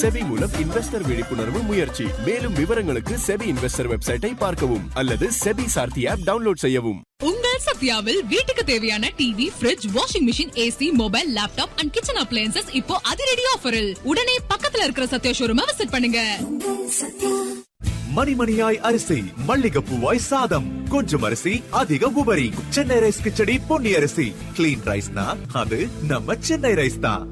SEBI மூலம் investor விழிப்புணர்வு முயற்சி மேலும் விவரங்களுக்கு செபி இன்வெஸ்டர் வெப்சைட்டை பார்க்கவும் அல்லது செபி சார்த்தி ஆப் டவுன்லோட் செய்யவும் உங்கள் சத்யாவில் வீட்டுக்கு தேவையான TV fridge washing machine AC mobile laptop and kitchen appliances இப்போ அதிரடி ஆஃபரில் உடனே பக்கத்துல இருக்கிற சத்யா ஷோரூமை விசிட் பண்ணுங்க மணிமணியாய் அரிசி மல்லிகைப்பூவாய் சாதம் கொஞ்சம் அரிசி அதிக உபரி சென்னை ரைஸ் கிச்சடி பொன்னி அரிசி கிளீன் ரைஸ்னா அது நம்ம சென்னை ரைஸ் தான்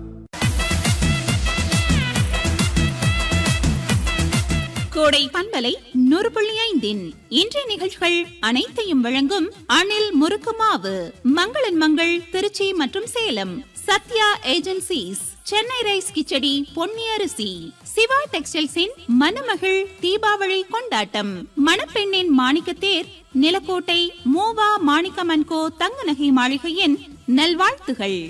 கோடை பண்பலை நூறு புள்ளி ஐந்தின் இன்றைய நிகழ்ச்சிகள் அனைத்தையும் வழங்கும் அணில் முறுக்கு மாவு மங்களன் மங்கள் திருச்சி மற்றும் சேலம் சத்யா ஏஜென்சிஸ் சென்னை ரைஸ் கிச்சடி பொன்னி அரிசி சிவா டெக்ஸ்டைல்ஸின் மணமகள் தீபாவளி கொண்டாட்டம் மணப்பெண்ணின் மாணிக்கத்தேர் நிலக்கோட்டை மூவா மாணிக்கமன்கோ தங்க நகை மாளிகையின் நல்வாழ்த்துகள்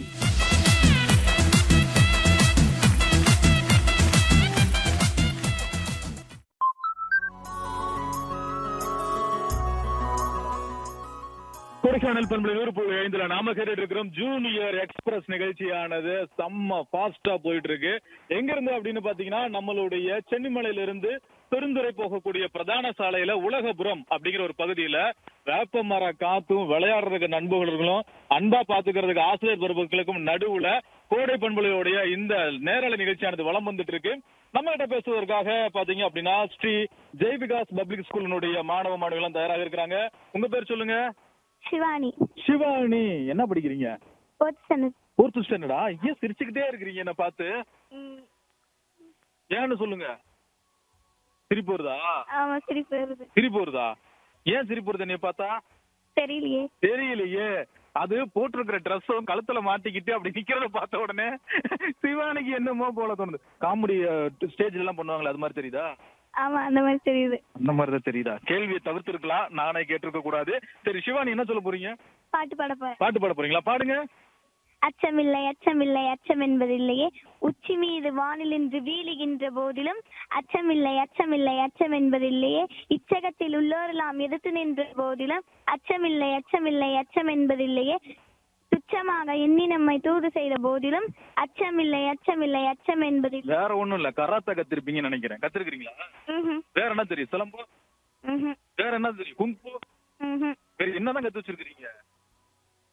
கொடைக்கானல் பண்புல நூறு புள்ளி ஐந்துல நாம கேட்டுட்டு இருக்கிறோம் ஜூனியர் எக்ஸ்பிரஸ் நிகழ்ச்சியானது செம்ம ஃபாஸ்டா போயிட்டு இருக்கு எங்க இருந்து அப்படின்னு பாத்தீங்கன்னா நம்மளுடைய சென்னிமலையில இருந்து பெருந்துறை போகக்கூடிய பிரதான சாலையில உலகபுரம் அப்படிங்கிற ஒரு பகுதியில வேப்ப மர காத்தும் விளையாடுறதுக்கு நண்பர்களும் அன்பா பாத்துக்கிறதுக்கு ஆசிரியர் பெருமக்களுக்கும் நடுவுல கோடை பண்புலையுடைய இந்த நேரலை நிகழ்ச்சியானது வலம் வந்துட்டு இருக்கு நம்ம கிட்ட பேசுவதற்காக பாத்தீங்க அப்படின்னா ஸ்ரீ ஜெய் விகாஸ் பப்ளிக் ஸ்கூலினுடைய மாணவ மாணவிகளும் தயாராக இருக்கிறாங்க உங்க பேர் சொல்லுங்க சிவானி சிவானி என்ன படிக்கிறீங்க ஃபோர்த் ஸ்டாண்டர்ட் ஃபோர்த் ஸ்டாண்டர்டா ஏன் சிரிச்சுக்கிட்டே இருக்கிறீங்க என்ன பார்த்து ஏன்னு சொல்லுங்க சிரிப்பு வருதா ஆமா சிரிப்பு வருது சிரிப்பு வருதா ஏன் சிரிப்பு வருது என்னைய பார்த்தா தெரியலையே தெரியலையே அது போட்டிருக்கிற ட்ரெஸ்ஸும் கழுத்துல மாட்டிக்கிட்டு அப்படி நிக்கிறத பார்த்த உடனே சிவானிக்கு என்னமோ போல தோணுது காமெடி ஸ்டேஜ்ல எல்லாம் பண்ணுவாங்களே அது மாதிரி தெரியுதா ஆமா அந்த மாதிரி தெரியுது அந்த மாதிரி தான் தெரியுதா கேள்வியை தவிர்த்திருக்கலாம் நானே கேட்டிருக்க கூடாது சரி சிவானி என்ன சொல்ல போறீங்க பாட்டு பாட போறேன் பாட்டு பாட போறீங்களா பாடுங்க அச்சமில்லை அச்சமில்லை அச்சம் என்பதில்லையே உச்சி மீது வானில் இன்று வீழுகின்ற போதிலும் அச்சமில்லை அச்சமில்லை அச்சம் என்பதில்லையே இச்சகத்தில் உள்ளோரெல்லாம் எதிர்த்து நின்ற போதிலும் அச்சமில்லை அச்சமில்லை அச்சம் என்பதில்லையே துச்சமாக எண்ணி நம்மை தூது செய்த போதிலும் அச்சமில்லை அச்சமில்லை அச்சம் என்பதில்லை வேற ஒண்ணும் இல்ல கராத்தா கத்திருப்பீங்கன்னு நினைக்கிறேன் கத்திருக்கீங்களா ம்ஹும், வேற என்ன தெரியும் சிலம்போ ம்ஹும், வேற என்ன தெரியும் குங்கு ம்ஹும். வேற என்னதான் கத்து வச்சிருக்கீங்க